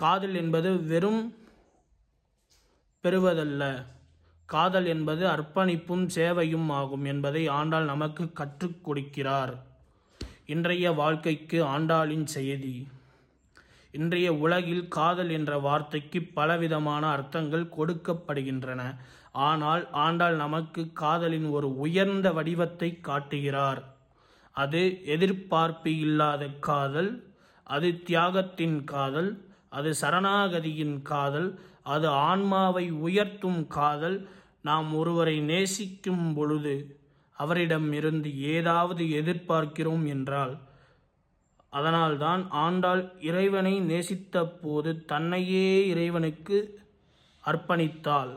காதல் என்பது வெறும் பெறுவதல்ல காதல் என்பது அர்ப்பணிப்பும் சேவையும் ஆகும் என்பதை ஆண்டாள் நமக்கு கற்றுக் கொடுக்கிறார் இன்றைய வாழ்க்கைக்கு ஆண்டாளின் செய்தி இன்றைய உலகில் காதல் என்ற வார்த்தைக்கு பலவிதமான அர்த்தங்கள் கொடுக்கப்படுகின்றன ஆனால் ஆண்டாள் நமக்கு காதலின் ஒரு உயர்ந்த வடிவத்தை காட்டுகிறார் அது எதிர்பார்ப்பு இல்லாத காதல் அது தியாகத்தின் காதல் அது சரணாகதியின் காதல் அது ஆன்மாவை உயர்த்தும் காதல் நாம் ஒருவரை நேசிக்கும் பொழுது அவரிடம் இருந்து ஏதாவது எதிர்பார்க்கிறோம் என்றால் அதனால்தான் ஆண்டாள் இறைவனை நேசித்த போது தன்னையே இறைவனுக்கு அர்ப்பணித்தாள்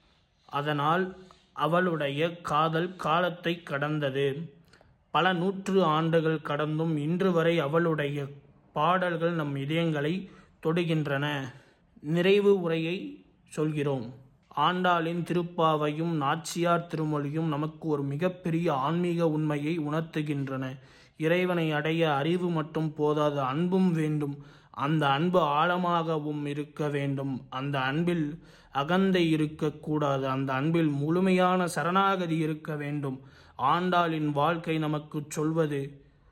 அதனால் அவளுடைய காதல் காலத்தை கடந்தது பல நூற்று ஆண்டுகள் கடந்தும் இன்று வரை அவளுடைய பாடல்கள் நம் இதயங்களை தொடுகின்றன நிறைவு உரையை சொல்கிறோம் ஆண்டாளின் திருப்பாவையும் நாச்சியார் திருமொழியும் நமக்கு ஒரு மிகப்பெரிய ஆன்மீக உண்மையை உணர்த்துகின்றன இறைவனை அடைய அறிவு மட்டும் போதாது அன்பும் வேண்டும் அந்த அன்பு ஆழமாகவும் இருக்க வேண்டும் அந்த அன்பில் அகந்தை இருக்கக்கூடாது அந்த அன்பில் முழுமையான சரணாகதி இருக்க வேண்டும் ஆண்டாளின் வாழ்க்கை நமக்கு சொல்வது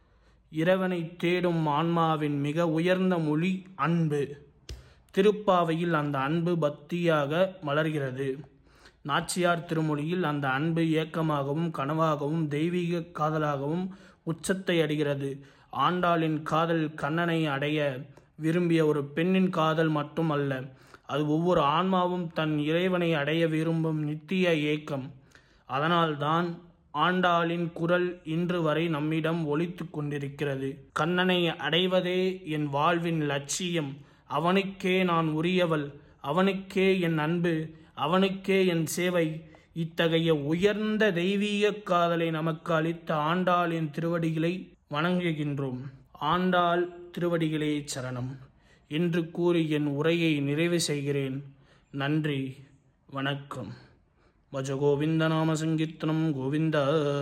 இறைவனை தேடும் ஆன்மாவின் மிக உயர்ந்த மொழி அன்பு திருப்பாவையில் அந்த அன்பு பக்தியாக மலர்கிறது நாச்சியார் திருமொழியில் அந்த அன்பு ஏக்கமாகவும் கனவாகவும் தெய்வீக காதலாகவும் உச்சத்தை அடைகிறது ஆண்டாளின் காதல் கண்ணனை அடைய விரும்பிய ஒரு பெண்ணின் காதல் மட்டும் அல்ல அது ஒவ்வொரு ஆன்மாவும் தன் இறைவனை அடைய விரும்பும் நித்திய ஏக்கம் அதனால்தான் ஆண்டாளின் குரல் இன்று வரை நம்மிடம் ஒலித்து கொண்டிருக்கிறது கண்ணனை அடைவதே என் வாழ்வின் லட்சியம் அவனுக்கே நான் உரியவள் அவனுக்கே என் அன்பு அவனுக்கே என் சேவை இத்தகைய உயர்ந்த தெய்வீக காதலை நமக்கு அளித்த ஆண்டாளின் திருவடிகளை வணங்குகின்றோம் ஆண்டாள் திருவடிகளே சரணம் என்று கூறி என் உரையை நிறைவு செய்கிறேன் நன்றி வணக்கம் பஜ கோவிந்த நாம சங்கீர்த்தனம் கோவிந்த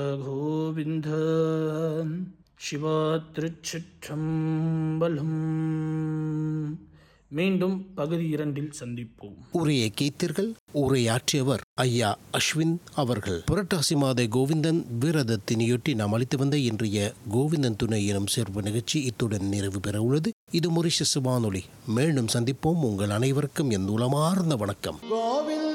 கோவிந்த சிவா திருச்சிற்றம்பலம் மீண்டும் பகுதி இரண்டில் சந்திப்போம் உரையை கேட்டீர்கள் உரையாற்றியவர் ஐயா அஸ்வின் அவர்கள் புரட்டாசி மாத கோவிந்தன் விரதத்தினையொட்டி நாம் அளித்து வந்த இன்றைய கோவிந்தன் துணை எனும் சிறப்பு நிகழ்ச்சி இத்துடன் நிறைவு பெற உள்ளது இது மொரிஷஸ் வானொலி மீண்டும் சந்திப்போம் உங்கள் அனைவருக்கும் என் உளமார்ந்த வணக்கம் கோவில்